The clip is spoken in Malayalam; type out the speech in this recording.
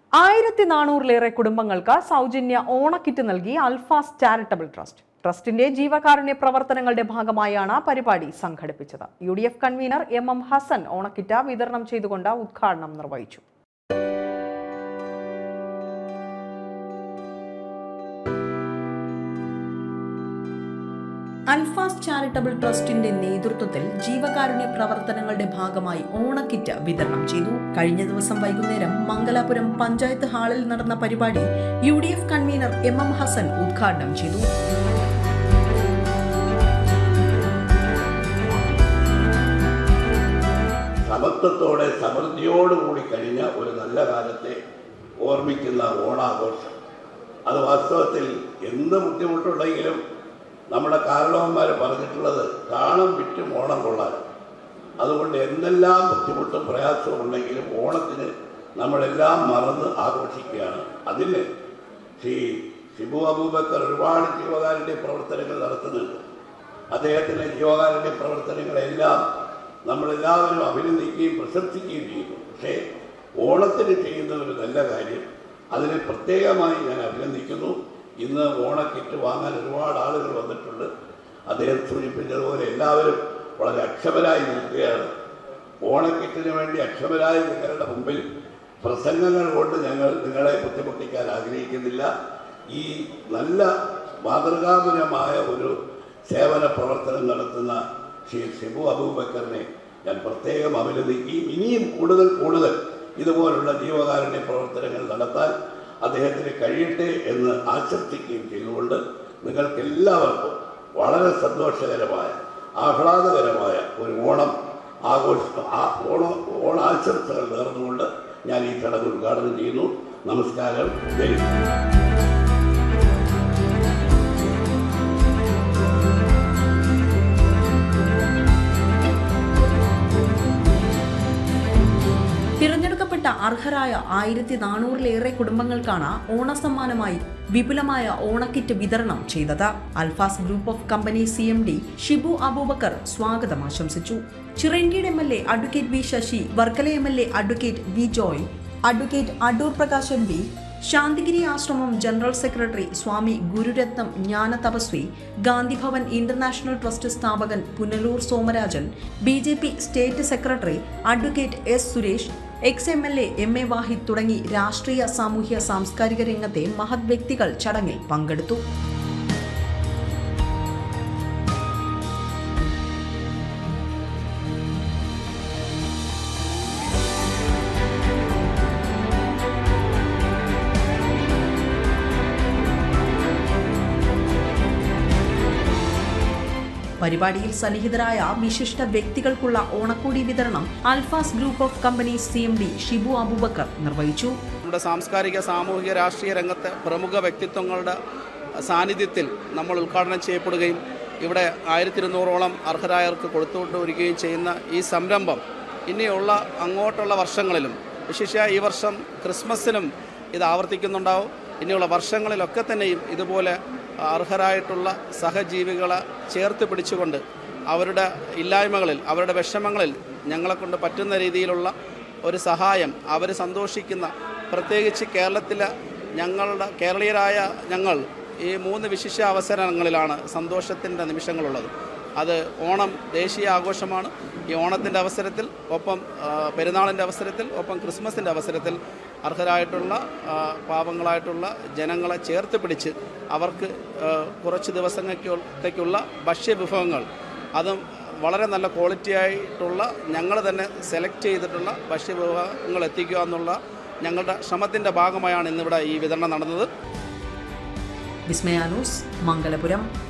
ആയിരത്തി നാനൂറിലേറെ കുടുംബങ്ങൾക്ക് സൗജന്യ ഓണക്കിറ്റ് നൽകി അൽഫാസ് ചാരിറ്റബിൾ ട്രസ്റ്റ് ട്രസ്റ്റിന്റെ ജീവകാരുണ്യ പ്രവർത്തനങ്ങളുടെ ഭാഗമായാണ് പരിപാടി സംഘടിപ്പിച്ചത് U D F convener M M Hassan ഓണക്കിറ്റ് വിതരണം ചെയ്തുകൊണ്ട് ഉദ്ഘാടനം നിർവഹിച്ചു അൽഫാസ് ചാരിറ്റബിൾ ട്രസ്റ്റിന്റെ നേതൃത്വത്തിൽ ജീവകാരുണ്യ പ്രവർത്തനങ്ങളുടെ ഭാഗമായി ഓണക്കിറ്റ് വിതരണം ചെയ്തു കഴിഞ്ഞ ദിവസം വൈകുന്നേരം മംഗലാപുരം പഞ്ചായത്ത് ഹാളിൽ നടന്ന പരിപാടി U D F convener M M Hassan ഉദ്ഘാടനം ചെയ്തു സമത്വത്തോടെ സമൃദ്ധിയോടുകൂടി കഴിഞ്ഞ ഒരു നല്ല കാലത്തെ ഓർമ്മിക്കുന്ന ഓണാഘോഷം അത് വാസ്തവത്തിൽ എന്ത് ബുദ്ധിമുട്ടുണ്ടെങ്കിലും നമ്മുടെ കാരണവന്മാർ പറഞ്ഞിട്ടുള്ളത് കാണം വിറ്റും ഓണം കൊള്ളാൻ അതുകൊണ്ട് എന്തെല്ലാം ബുദ്ധിമുട്ടും പ്രയാസവും ഉണ്ടെങ്കിലും ഓണത്തിന് നമ്മളെല്ലാം മറന്ന് ആഘോഷിക്കുകയാണ് അതിന് ശ്രീ ഷിബു അബൂബക്കർ ഒരുപാട് ജീവകാരുണ്യ പ്രവർത്തനങ്ങൾ നടത്തുന്നുണ്ട് അദ്ദേഹത്തിൻ്റെ ജീവകാരുണ്യ പ്രവർത്തനങ്ങളെല്ലാം നമ്മളെല്ലാവരും അഭിനന്ദിക്കുകയും പ്രശംസിക്കുകയും ചെയ്യുന്നു പക്ഷേ ഓണത്തിന് ചെയ്യുന്ന ഒരു നല്ല കാര്യം അതിനെ പ്രത്യേകമായി ഞാൻ അഭിനന്ദിക്കുന്നു ഇന്ന് ഓണക്കിറ്റ് വാങ്ങാൻ ഒരുപാട് ആളുകൾ വന്നിട്ടുണ്ട് അദ്ദേഹം സൂചിപ്പിച്ചതുപോലെ എല്ലാവരും വളരെ അക്ഷമരായി നിൽക്കുകയാണ് ഓണക്കിറ്റിന് വേണ്ടി അക്ഷമരായി നിങ്ങളുടെ മുമ്പിൽ പ്രസംഗങ്ങൾ കൊണ്ട് ഞങ്ങൾ നിങ്ങളെ ബുദ്ധിമുട്ടിക്കാൻ ആഗ്രഹിക്കുന്നില്ല ഈ നല്ല മാതൃകാപരമായ ഒരു സേവന പ്രവർത്തനം നടത്തുന്ന ശ്രീ ഷിബു അബൂബക്കറിനെ ഞാൻ പ്രത്യേകം അഭിനന്ദിക്കുകയും ഇനിയും കൂടുതൽ കൂടുതൽ ഇതുപോലുള്ള ജീവകാരുണ്യ പ്രവർത്തനങ്ങൾ നടത്താൻ അദ്ദേഹത്തിന് കഴിയട്ടെ എന്ന് ആശംസിക്കുകയും ചെയ്തുകൊണ്ട് നിങ്ങൾക്കെല്ലാവർക്കും വളരെ സന്തോഷകരമായ ആഹ്ലാദകരമായ ഒരു ഓണം ആഘോഷ ആ ഓണ ഓണാശംസകൾ നേർന്നുകൊണ്ട് ഞാൻ ഈ ചടങ്ങ് ഉദ്ഘാടനം ചെയ്യുന്നു നമസ്കാരം ജയ് ഹിന്ദ്. തിരഞ്ഞെടുക്കപ്പെട്ട അർഹരായ ആയിരത്തി നാനൂറിലേറെ കുടുംബങ്ങൾക്കാണ് ഓണസമ്മാനമായി വിപുലമായ ഓണക്കിറ്റ് വിതരണം ചെയ്തത് Alfas group of company C M D Shibu Abubakar സ്വാഗതം ആശംസിച്ചു Chirayinkeezhu M L A advocate V Sasi Varkala M L A advocate V Joy advocate Adoor Prakash M P Santhigiri ആശ്രമം ജനറൽ സെക്രട്ടറി സ്വാമി ഗുരുരത്നം ജ്ഞാന തപസ്വി ഗാന്ധിഭവൻ ഇന്റർനാഷണൽ ട്രസ്റ്റ് സ്ഥാപകൻ Punalur Somarajan B J P state secretary advocate S Suresh ex M L A M A Vahid തുടങ്ങി രാഷ്ട്രീയ സാമൂഹ്യ സാംസ്കാരിക രംഗത്തെ മഹത് വ്യക്തികൾ ചടങ്ങിൽ പങ്കെടുത്തു പരിപാടിയിൽ സന്നിഹിതരായ വിശിഷ്ട വ്യക്തികൾക്കുള്ള ഓണക്കോടി വിതരണം Alfas group of companies C M D Shibu Abubakar നിർവഹിച്ചു നമ്മുടെ സാംസ്കാരിക സാമൂഹിക രാഷ്ട്രീയ രംഗത്തെ പ്രമുഖ വ്യക്തിത്വങ്ങളുടെ സാന്നിധ്യത്തിൽ നമ്മൾ ഉദ്ഘാടനം ചെയ്യപ്പെടുകയും ഇവിടെ ആയിരത്തി ഇരുന്നൂറോളം അർഹരായവർക്ക് കൊടുത്തുകൊണ്ടിരിക്കുകയും ചെയ്യുന്ന ഈ സംരംഭം ഇനിയുള്ള അങ്ങോട്ടുള്ള വർഷങ്ങളിലും വിശേഷ ഈ വർഷം ക്രിസ്മസിനും ഇത് ആവർത്തിക്കുന്നുണ്ടാവും ഇനിയുള്ള വർഷങ്ങളിലൊക്കെ തന്നെയും ഇതുപോലെ അർഹരായിട്ടുള്ള സഹജീവികളെ ചേർത്ത് പിടിച്ചുകൊണ്ട് അവരുടെ ഇല്ലായ്മകളിൽ അവരുടെ വിഷമങ്ങളിൽ ഞങ്ങളെ കൊണ്ട് പറ്റുന്ന രീതിയിലുള്ള ഒരു സഹായം അവർ സന്തോഷിക്കുന്ന പ്രത്യേകിച്ച് കേരളത്തിലെ ഞങ്ങളുടെ കേരളീയരായ ഞങ്ങൾ ഈ മൂന്ന് വിശിഷ്ട അവസരങ്ങളിലാണ് സന്തോഷത്തിൻ്റെ നിമിഷങ്ങളുള്ളത് അത് ഓണം ദേശീയ ആഘോഷമാണ് ഈ ഓണത്തിൻ്റെ അവസരത്തിൽ ഒപ്പം ആ, പെരുന്നാളിൻ്റെ അവസരത്തിൽ ഒപ്പം ക്രിസ്മസിൻ്റെ അവസരത്തിൽ അർഹരായിട്ടുള്ള ആ, പാവങ്ങളായിട്ടുള്ള ജനങ്ങളെ ചേർത്ത് പിടിച്ച് അവർക്ക് ആ, കുറച്ച് ദിവസങ്ങൾക്കത്തേക്കുള്ള ഭക്ഷ്യവിഭവങ്ങൾ അതും വളരെ നല്ല ക്വാളിറ്റി ആയിട്ടുള്ള ഞങ്ങൾ തന്നെ സെലക്ട് ചെയ്തിട്ടുള്ള ഭക്ഷ്യവിഭവങ്ങൾ എത്തിക്കുക എന്നുള്ള ഞങ്ങളുടെ ശ്രമത്തിൻ്റെ ഭാഗമായാണ് ഇന്നിവിടെ ഈ വിതരണം നടന്നത് വിസ്മയാനൂസ് മംഗലപുരം